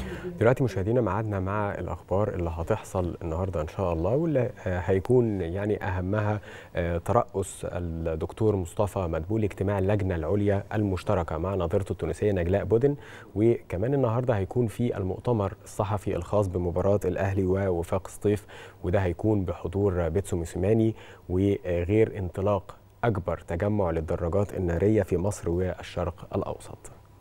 دلوقتي مشاهدينا معادنا مع الاخبار اللي هتحصل النهارده ان شاء الله واللي هيكون يعني اهمها ترأس الدكتور مصطفى مدبولي اجتماع اللجنه العليا المشتركه مع نظيرته التونسيه نجلاء بودن وكمان النهارده هيكون في المؤتمر الصحفي الخاص بمباراه الاهلي ووفاق سطيف وده هيكون بحضور بيتسو موسيماني وغير انطلاق اكبر تجمع للدراجات الناريه في مصر والشرق الاوسط.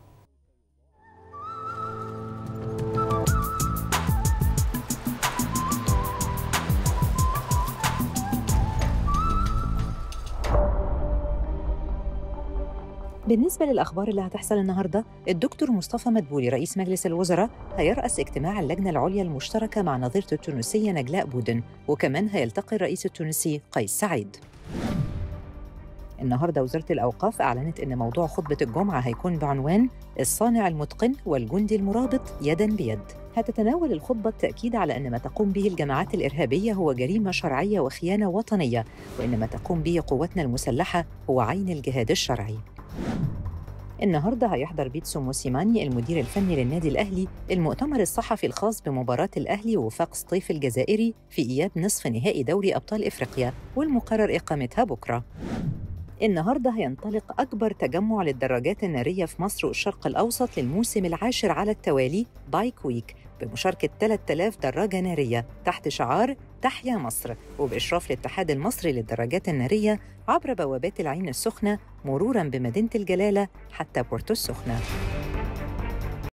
بالنسبة للأخبار اللي هتحصل النهاردة الدكتور مصطفى مدبولي رئيس مجلس الوزراء هيرأس اجتماع اللجنة العليا المشتركة مع نظيرته التونسية نجلاء بودن وكمان هيلتقي الرئيس التونسي قيس سعيد النهارده وزاره الاوقاف اعلنت ان موضوع خطبه الجمعه هيكون بعنوان الصانع المتقن والجندي المرابط يدا بيد هتتناول الخطبه التاكيد على ان ما تقوم به الجماعات الارهابيه هو جريمه شرعيه وخيانه وطنيه وان ما تقوم به قواتنا المسلحه هو عين الجهاد الشرعي النهارده هيحضر بيتسو موسيماني المدير الفني للنادي الاهلي المؤتمر الصحفي الخاص بمباراه الاهلي ووفاق سطيف الجزائري في اياب نصف نهائي دوري ابطال افريقيا والمقرر اقامتها بكره النهارده هينطلق أكبر تجمع للدراجات النارية في مصر والشرق الأوسط للموسم العاشر على التوالي بايك ويك بمشاركة 3000 دراجة نارية تحت شعار تحيا مصر وبإشراف الاتحاد المصري للدراجات النارية عبر بوابات العين السخنة مرورا بمدينة الجلالة حتى بورتو السخنة